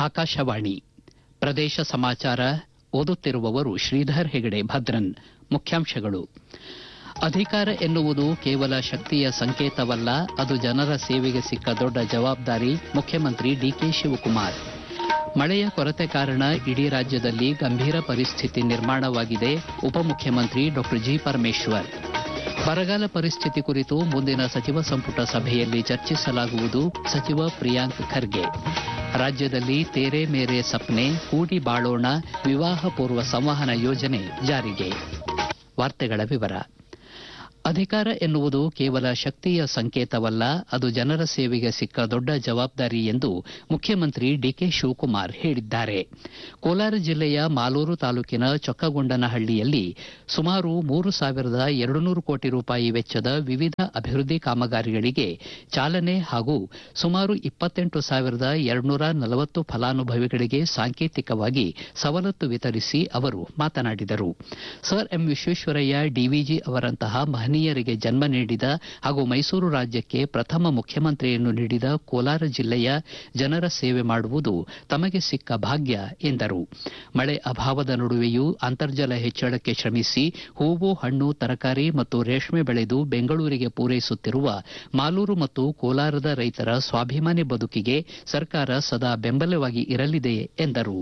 ಆಕಾಶವಾಣಿ ಪ್ರದೇಶ ಸಮಾಚಾರ ಓದುತ್ತಿರುವವರು ಶ್ರೀಧರ್ ಹೆಗಡೆ ಭದ್ರನ್ ಮುಖ್ಯಾಂಶಗಳು ಅಧಿಕಾರ ಎನ್ನುವುದು ಕೇವಲ ಶಕ್ತಿಯ ಸಂಕೇತವಲ್ಲ ಅದು ಜನರ ಸೇವೆಗೆ ಸಿಕ್ಕ ದೊಡ್ಡ ಜವಾಬ್ದಾರಿ ಮುಖ್ಯಮಂತ್ರಿ ಡಿಕೆ ಶಿವಕುಮಾರ್ ಮಳೆಯ ಕೊರತೆ ಕಾರಣ ಇಡೀ ರಾಜ್ಯದಲ್ಲಿ ಗಂಭೀರ ಪರಿಸ್ಥಿತಿ ನಿರ್ಮಾಣವಾಗಿದೆ ಉಪಮುಖ್ಯಮಂತ್ರಿ ಡಾ ಜಿ ಪರಮೇಶ್ವರ್ ಬರಗಾಲ ಪರಿಸ್ಥಿತಿ ಕುರಿತು ಮುಂದಿನ ಸಚಿವ ಸಂಪುಟ ಸಭೆಯಲ್ಲಿ ಚರ್ಚಿಸಲಾಗುವುದು ಸಚಿವ ಪ್ರಿಯಾಂಕ್ ಖರ್ಗೆ ರಾಜ್ಯದಲ್ಲಿ ತೇರೆ ಮೇರೆ ಸಪ್ನೆ ಕೂಡಿ ಬಾಳೋಣ ವಿವಾಹ ಪೂರ್ವ ಸಂವಹನ ಯೋಜನೆ ಜಾರಿಗೆ ವಾರ್ತೆಗಳ ವಿವರ ಅಧಿಕಾರ ಎನ್ನುವುದು ಕೇವಲ ಶಕ್ತಿಯ ಸಂಕೇತವಲ್ಲ ಅದು ಜನರ ಸೇವೆಗೆ ಸಿಕ್ಕ ದೊಡ್ಡ ಜವಾಬ್ದಾರಿ ಎಂದು ಮುಖ್ಯಮಂತ್ರಿ ಡಿಕೆ ಶಿವಕುಮಾರ್ ಹೇಳಿದ್ದಾರೆ ಕೋಲಾರ ಜಿಲ್ಲೆಯ ಮಾಲೂರು ತಾಲೂಕಿನ ಚೊಕ್ಕಗೊಂಡನಹಳ್ಳಿಯಲ್ಲಿ ಸುಮಾರು ಮೂರು ಸಾವಿರದ ಎರಡು ನೂರು ಕೋಟಿ ರೂಪಾಯಿ ವೆಚ್ಚದ ವಿವಿಧ ಅಭಿವೃದ್ಧಿ ಕಾಮಗಾರಿಗಳಿಗೆ ಚಾಲನೆ ಹಾಗೂ ಸುಮಾರು ಇಪ್ಪತ್ತೆಂಟು ಸಾವಿರದ ಎರಡುನೂರ ನಲವತ್ತು ಫಲಾನುಭವಿಗಳಿಗೆ ಸಾಂಕೇತಿಕವಾಗಿ ಸವಲತ್ತು ವಿತರಿಸಿ ಅವರು ಮಾತನಾಡಿದರು ಸರ್ ಎಂ ವಿಶ್ವೇಶ್ವರಯ್ಯ ಡಿವಿಜಿ ಅವರಂತಹ ಮಹನೀಯರಿಗೆ ಜನ್ಮ ನೀಡಿದ ಹಾಗೂ ಮೈಸೂರು ರಾಜ್ಯಕ್ಕೆ ಪ್ರಥಮ ಮುಖ್ಯಮಂತ್ರಿಯನ್ನು ನೀಡಿದ ಕೋಲಾರ ಜಿಲ್ಲೆಯ ಜನರ ಸೇವೆ ಮಾಡುವುದು ತಮಗೆ ಸಿಕ್ಕ ಭಾಗ್ಯ ಎಂದರು ಮಳೆ ಅಭಾವದ ನಡುವೆಯೂ ಅಂತರ್ಜಲ ಹೆಚ್ಚಳಕ್ಕೆ ಶ್ರಮಿಸಿ ಹೂವು ಹಣ್ಣು ತರಕಾರಿ ಮತ್ತು ರೇಷ್ಮೆ ಬೆಳೆದು ಬೆಂಗಳೂರಿಗೆ ಪೂರೈಸುತ್ತಿರುವ ಮಾಲೂರು ಮತ್ತು ಕೋಲಾರದ ರೈತರ ಸ್ವಾಭಿಮಾನಿ ಬದುಕಿಗೆ ಸರ್ಕಾರ ಸದಾ ಬೆಂಬಲವಾಗಿ ಇರಲಿದೆ ಎಂದರು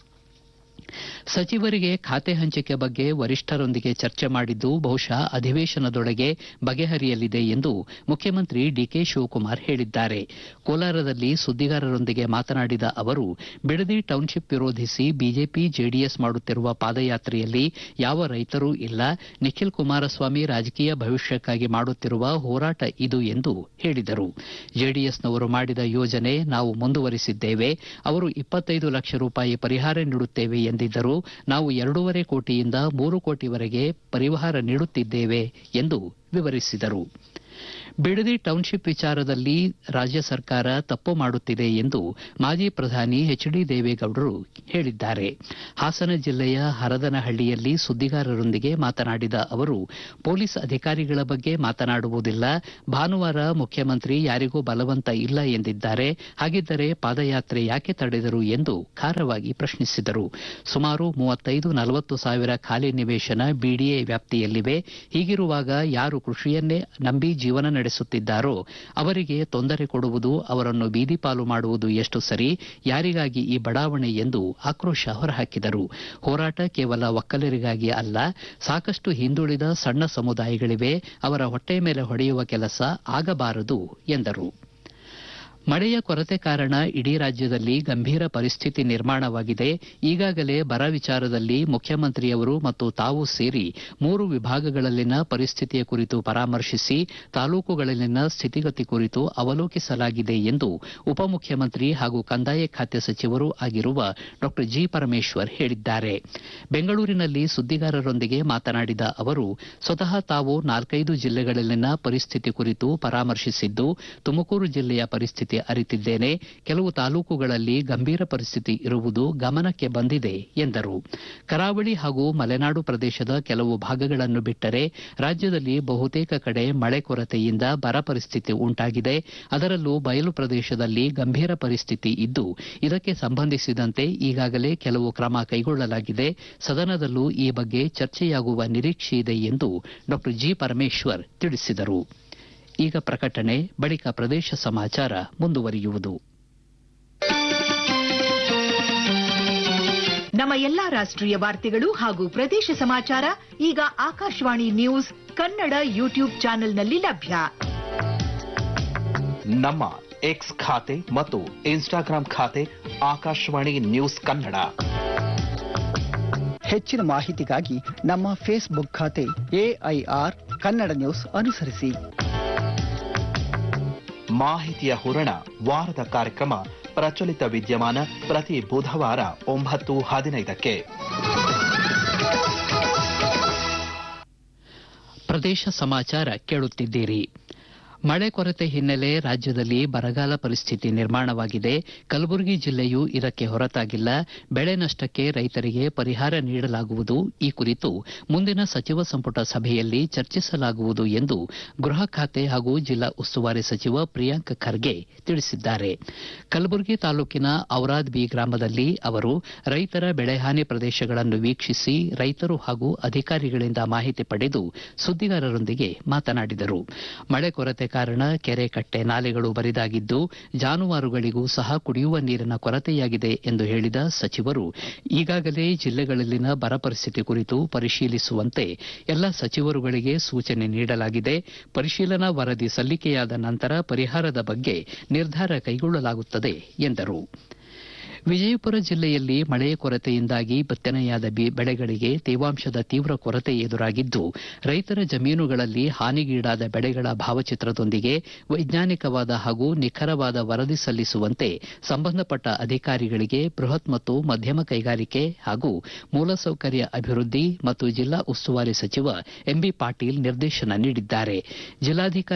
ಸಚಿವರಿಗೆ ಖಾತೆ ಹಂಚಿಕೆ ಬಗ್ಗೆ ವರಿಷ್ಠರೊಂದಿಗೆ ಚರ್ಚೆ ಮಾಡಿದ್ದು ಬಹುಶಃ ಅಧಿವೇಶನದೊಳಗೆ ಬಗೆಹರಿಯಲಿದೆ ಎಂದು ಮುಖ್ಯಮಂತ್ರಿ ಡಿಕೆ ಶಿವಕುಮಾರ್ ಹೇಳಿದ್ದಾರೆ ಕೋಲಾರದಲ್ಲಿ ಸುದ್ದಿಗಾರರೊಂದಿಗೆ ಮಾತನಾಡಿದ ಅವರು ಬಿಡದಿ ಟೌನ್ಶಿಪ್ ವಿರೋಧಿಸಿ ಬಿಜೆಪಿ ಜೆಡಿಎಸ್ ಮಾಡುತ್ತಿರುವ ಪಾದಯಾತ್ರೆಯಲ್ಲಿ ಯಾವ ರೈತರೂ ಇಲ್ಲ ನಿಖಿಲ್ ಕುಮಾರಸ್ವಾಮಿ ರಾಜಕೀಯ ಭವಿಷ್ಯಕ್ಕಾಗಿ ಮಾಡುತ್ತಿರುವ ಹೋರಾಟ ಇದು ಎಂದು ಹೇಳಿದರು ಜೆಡಿಎಸ್ನವರು ಮಾಡಿದ ಯೋಜನೆ ನಾವು ಮುಂದುವರಿಸಿದ್ದೇವೆ ಅವರು ಇಪ್ಪತ್ತೈದು ಲಕ್ಷ ರೂಪಾಯಿ ಪರಿಹಾರ ನೀಡುತ್ತೇವೆ ಎಂದಿದ್ದರು ನಾವು ಎರಡೂವರೆ ಕೋಟಿಯಿಂದ ಮೂರು ಕೋಟಿವರೆಗೆ ಪರಿಹಾರ ನೀಡುತ್ತಿದ್ದೇವೆ ಎಂದು ವಿವರಿಸಿದರು ಬಿಡದಿ ಟೌನ್ಶಿಪ್ ವಿಚಾರದಲ್ಲಿ ರಾಜ್ಯ ಸರ್ಕಾರ ತಪ್ಪು ಮಾಡುತ್ತಿದೆ ಎಂದು ಮಾಜಿ ಪ್ರಧಾನಿ ಎಚ್ ಡಿ ದೇವೇಗೌಡರು ಹೇಳಿದ್ದಾರೆ ಹಾಸನ ಜಿಲ್ಲೆಯ ಹರದನಹಳ್ಳಿಯಲ್ಲಿ ಸುದ್ದಿಗಾರರೊಂದಿಗೆ ಮಾತನಾಡಿದ ಅವರು ಪೊಲೀಸ್ ಅಧಿಕಾರಿಗಳ ಬಗ್ಗೆ ಮಾತನಾಡುವುದಿಲ್ಲ ಭಾನುವಾರ ಮುಖ್ಯಮಂತ್ರಿ ಯಾರಿಗೂ ಬಲವಂತ ಇಲ್ಲ ಎಂದಿದ್ದಾರೆ ಹಾಗಿದ್ದರೆ ಪಾದಯಾತ್ರೆ ಯಾಕೆ ತಡೆದರು ಎಂದು ಖಾರವಾಗಿ ಪ್ರಶ್ನಿಸಿದರು ಸುಮಾರು ಮೂವತ್ತೈದು ನಲವತ್ತು ಸಾವಿರ ಖಾಲಿ ನಿವೇಶನ ಬಿಡಿಎ ವ್ಯಾಪ್ತಿಯಲ್ಲಿವೆ ಹೀಗಿರುವಾಗ ಯಾರು ಕೃಷಿಯನ್ನೇ ನಂಬಿ ಜೀವನ ನಡೆಸುತ್ತಿದ್ದಾರೋ ಅವರಿಗೆ ತೊಂದರೆ ಕೊಡುವುದು ಅವರನ್ನು ಬೀದಿಪಾಲು ಮಾಡುವುದು ಎಷ್ಟು ಸರಿ ಯಾರಿಗಾಗಿ ಈ ಬಡಾವಣೆ ಎಂದು ಆಕ್ರೋಶ ಹೊರಹಾಕಿದರು ಹೋರಾಟ ಕೇವಲ ಒಕ್ಕಲರಿಗಾಗಿ ಅಲ್ಲ ಸಾಕಷ್ಟು ಹಿಂದುಳಿದ ಸಣ್ಣ ಸಮುದಾಯಗಳಿವೆ ಅವರ ಹೊಟ್ಟೆ ಮೇಲೆ ಹೊಡೆಯುವ ಕೆಲಸ ಆಗಬಾರದು ಎಂದರು ಮಳೆಯ ಕೊರತೆ ಕಾರಣ ಇಡೀ ರಾಜ್ಯದಲ್ಲಿ ಗಂಭೀರ ಪರಿಸ್ಥಿತಿ ನಿರ್ಮಾಣವಾಗಿದೆ ಈಗಾಗಲೇ ಬರ ವಿಚಾರದಲ್ಲಿ ಮುಖ್ಯಮಂತ್ರಿಯವರು ಮತ್ತು ತಾವು ಸೇರಿ ಮೂರು ವಿಭಾಗಗಳಲ್ಲಿನ ಪರಿಸ್ಥಿತಿಯ ಕುರಿತು ಪರಾಮರ್ಶಿಸಿ ತಾಲೂಕುಗಳಲ್ಲಿನ ಸ್ಥಿತಿಗತಿ ಕುರಿತು ಅವಲೋಕಿಸಲಾಗಿದೆ ಎಂದು ಉಪಮುಖ್ಯಮಂತ್ರಿ ಹಾಗೂ ಕಂದಾಯ ಖಾತೆ ಸಚಿವರೂ ಆಗಿರುವ ಡಾ ಜಿ ಪರಮೇಶ್ವರ್ ಹೇಳಿದ್ದಾರೆ ಬೆಂಗಳೂರಿನಲ್ಲಿ ಸುದ್ದಿಗಾರರೊಂದಿಗೆ ಮಾತನಾಡಿದ ಅವರು ಸ್ವತಃ ತಾವು ನಾಲ್ಕೈದು ಜಿಲ್ಲೆಗಳಲ್ಲಿನ ಪರಿಸ್ಥಿತಿ ಕುರಿತು ಪರಾಮರ್ಶಿಸಿದ್ದು ತುಮಕೂರು ಜಿಲ್ಲೆಯ ಪರಿಸ್ಥಿತಿ ಅರಿತಿದ್ದೇನೆ ಕೆಲವು ತಾಲೂಕುಗಳಲ್ಲಿ ಗಂಭೀರ ಪರಿಸ್ಥಿತಿ ಇರುವುದು ಗಮನಕ್ಕೆ ಬಂದಿದೆ ಎಂದರು ಕರಾವಳಿ ಹಾಗೂ ಮಲೆನಾಡು ಪ್ರದೇಶದ ಕೆಲವು ಭಾಗಗಳನ್ನು ಬಿಟ್ಟರೆ ರಾಜ್ಯದಲ್ಲಿ ಬಹುತೇಕ ಕಡೆ ಮಳೆ ಕೊರತೆಯಿಂದ ಬರ ಪರಿಸ್ಥಿತಿ ಉಂಟಾಗಿದೆ ಅದರಲ್ಲೂ ಬಯಲು ಪ್ರದೇಶದಲ್ಲಿ ಗಂಭೀರ ಪರಿಸ್ಥಿತಿ ಇದ್ದು ಇದಕ್ಕೆ ಸಂಬಂಧಿಸಿದಂತೆ ಈಗಾಗಲೇ ಕೆಲವು ಕ್ರಮ ಕೈಗೊಳ್ಳಲಾಗಿದೆ ಸದನದಲ್ಲೂ ಈ ಬಗ್ಗೆ ಚರ್ಚೆಯಾಗುವ ನಿರೀಕ್ಷೆಯಿದೆ ಎಂದು ಡಾ ಜಿ ಪರಮೇಶ್ವರ್ ತಿಳಿಸಿದರು ಈಗ ಪ್ರಕಟಣೆ ಬಳಿಕ ಪ್ರದೇಶ ಸಮಾಚಾರ ಮುಂದುವರಿಯುವುದು ನಮ್ಮ ಎಲ್ಲಾ ರಾಷ್ಟ್ರೀಯ ವಾರ್ತೆಗಳು ಹಾಗೂ ಪ್ರದೇಶ ಸಮಾಚಾರ ಈಗ ಆಕಾಶವಾಣಿ ನ್ಯೂಸ್ ಕನ್ನಡ ಯೂಟ್ಯೂಬ್ ಚಾನೆಲ್ನಲ್ಲಿ ಲಭ್ಯ ನಮ್ಮ ಎಕ್ಸ್ ಖಾತೆ ಮತ್ತು ಇನ್ಸ್ಟಾಗ್ರಾಂ ಖಾತೆ ಆಕಾಶವಾಣಿ ನ್ಯೂಸ್ ಕನ್ನಡ ಹೆಚ್ಚಿನ ಮಾಹಿತಿಗಾಗಿ ನಮ್ಮ ಫೇಸ್ಬುಕ್ ಖಾತೆ ಎಐಆರ್ ಕನ್ನಡ ನ್ಯೂಸ್ ಅನುಸರಿಸಿ ಮಾಹಿತಿಯ ಹೂರಣ ವಾರದ ಕಾರ್ಯಕ್ರಮ ಪ್ರಚಲಿತ ವಿದ್ಯಮಾನ ಪ್ರತಿ ಬುಧವಾರ ಒಂಬತ್ತು ಹದಿನೈದಕ್ಕೆ ಪ್ರದೇಶ ಸಮಾಚಾರ ಕೇಳುತ್ತಿದ್ದೀರಿ ಮಳೆ ಕೊರತೆ ಹಿನ್ನೆಲೆ ರಾಜ್ಯದಲ್ಲಿ ಬರಗಾಲ ಪರಿಸ್ಥಿತಿ ನಿರ್ಮಾಣವಾಗಿದೆ ಕಲಬುರಗಿ ಜಿಲ್ಲೆಯೂ ಇದಕ್ಕೆ ಹೊರತಾಗಿಲ್ಲ ಬೆಳೆ ನಷ್ಟಕ್ಕೆ ರೈತರಿಗೆ ಪರಿಹಾರ ನೀಡಲಾಗುವುದು ಈ ಕುರಿತು ಮುಂದಿನ ಸಚಿವ ಸಂಪುಟ ಸಭೆಯಲ್ಲಿ ಚರ್ಚಿಸಲಾಗುವುದು ಎಂದು ಗೃಹ ಖಾತೆ ಹಾಗೂ ಜಿಲ್ಲಾ ಉಸ್ತುವಾರಿ ಸಚಿವ ಪ್ರಿಯಾಂಕ್ ಖರ್ಗೆ ತಿಳಿಸಿದ್ದಾರೆ ಕಲಬುರಗಿ ತಾಲೂಕಿನ ಔರಾದ್ ಬಿ ಗ್ರಾಮದಲ್ಲಿ ಅವರು ರೈತರ ಬೆಳೆಹಾನಿ ಪ್ರದೇಶಗಳನ್ನು ವೀಕ್ಷಿಸಿ ರೈತರು ಹಾಗೂ ಅಧಿಕಾರಿಗಳಿಂದ ಮಾಹಿತಿ ಪಡೆದು ಸುದ್ದಿಗಾರರೊಂದಿಗೆ ಮಾತನಾಡಿದರು ಮಳೆ ಕೊರತೆ ಕಾರಣ ಕೆರೆ ಕಟ್ಟೆ ನಾಲೆಗಳು ಬರಿದಾಗಿದ್ದು ಜಾನುವಾರುಗಳಿಗೂ ಸಹ ಕುಡಿಯುವ ನೀರಿನ ಕೊರತೆಯಾಗಿದೆ ಎಂದು ಹೇಳಿದ ಸಚಿವರು ಈಗಾಗಲೇ ಜಿಲ್ಲೆಗಳಲ್ಲಿನ ಬರ ಪರಿಸ್ಥಿತಿ ಕುರಿತು ಪರಿಶೀಲಿಸುವಂತೆ ಎಲ್ಲ ಸಚಿವರುಗಳಿಗೆ ಸೂಚನೆ ನೀಡಲಾಗಿದೆ ಪರಿಶೀಲನಾ ವರದಿ ಸಲ್ಲಿಕೆಯಾದ ನಂತರ ಪರಿಹಾರದ ಬಗ್ಗೆ ನಿರ್ಧಾರ ಕೈಗೊಳ್ಳಲಾಗುತ್ತದೆ ಎಂದರು ವಿಜಯಪುರ ಜಿಲ್ಲೆಯಲ್ಲಿ ಮಳೆಯ ಕೊರತೆಯಿಂದಾಗಿ ಬಿತ್ತನೆಯಾದ ಬೆಳೆಗಳಿಗೆ ತೇವಾಂಶದ ತೀವ್ರ ಕೊರತೆ ಎದುರಾಗಿದ್ದು ರೈತರ ಜಮೀನುಗಳಲ್ಲಿ ಹಾನಿಗೀಡಾದ ಬೆಳೆಗಳ ಭಾವಚಿತ್ರದೊಂದಿಗೆ ವೈಜ್ಞಾನಿಕವಾದ ಹಾಗೂ ನಿಖರವಾದ ವರದಿ ಸಲ್ಲಿಸುವಂತೆ ಸಂಬಂಧಪಟ್ಟ ಅಧಿಕಾರಿಗಳಿಗೆ ಬೃಹತ್ ಮತ್ತು ಮಧ್ಯಮ ಕೈಗಾರಿಕೆ ಹಾಗೂ ಮೂಲಸೌಕರ್ಯ ಅಭಿವೃದ್ಧಿ ಮತ್ತು ಜಿಲ್ಲಾ ಉಸ್ತುವಾರಿ ಸಚಿವ ಎಂಬಿ ಪಾಟೀಲ್ ನಿರ್ದೇಶನ ನೀಡಿದ್ದಾರೆ ಜಿಲ್ಲಾಧಿಕಾರಿ